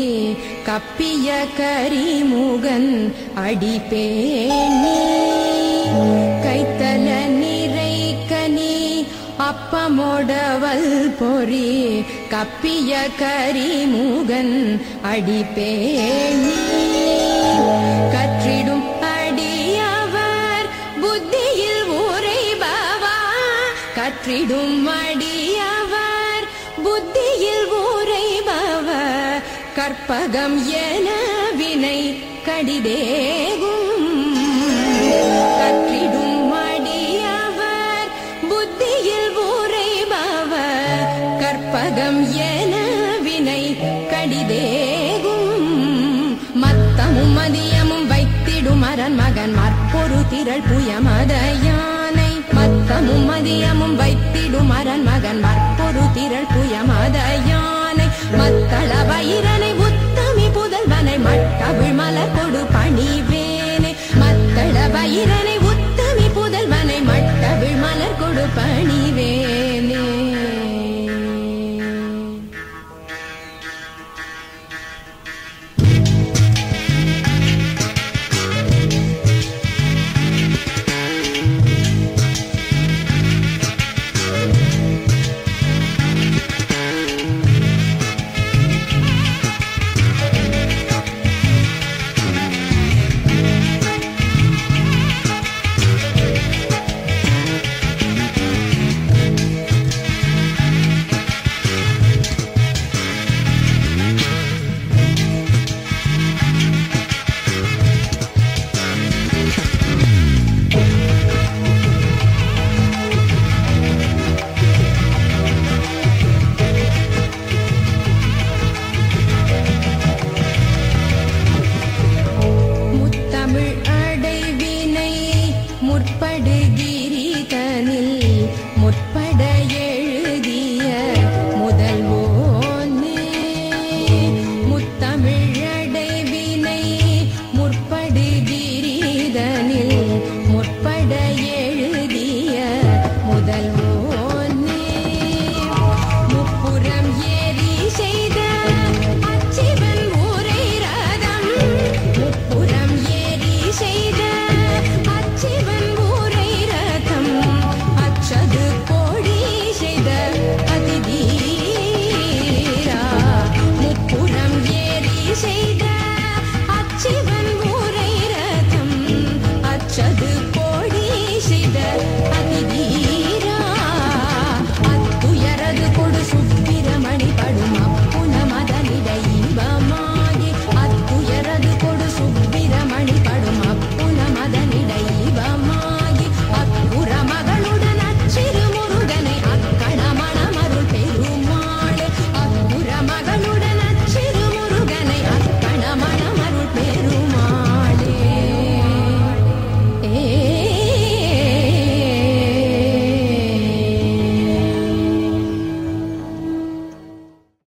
கப்பிய கரிமுகன் அடிப்பேணி கைத்தல நிறை கனி அப்பமோடவல் பொறி கப்பிய கரிமுகன் அடிப்பேணி கற்றிடும் அடியவர் புத்தியில் உரைபவா கற்றிடும் அடியவர் புத்தியில் உரைபவர் கற்பகம் என வினை கடிதேகும் கற்றிடும் அடியவர் புத்தியில் உரைபவர் கற்பகம் என வினை கடிதேகும் மத்தமும் மதியமும் வைத்திடும் அரண் மகன் மற்பொரு திரள் புயமத யானை மத்தமும் மதியமும் வைத்திடும் அரண் மகன் மற்பொரு திரள் புயமத யானை மத்தள வயிறனை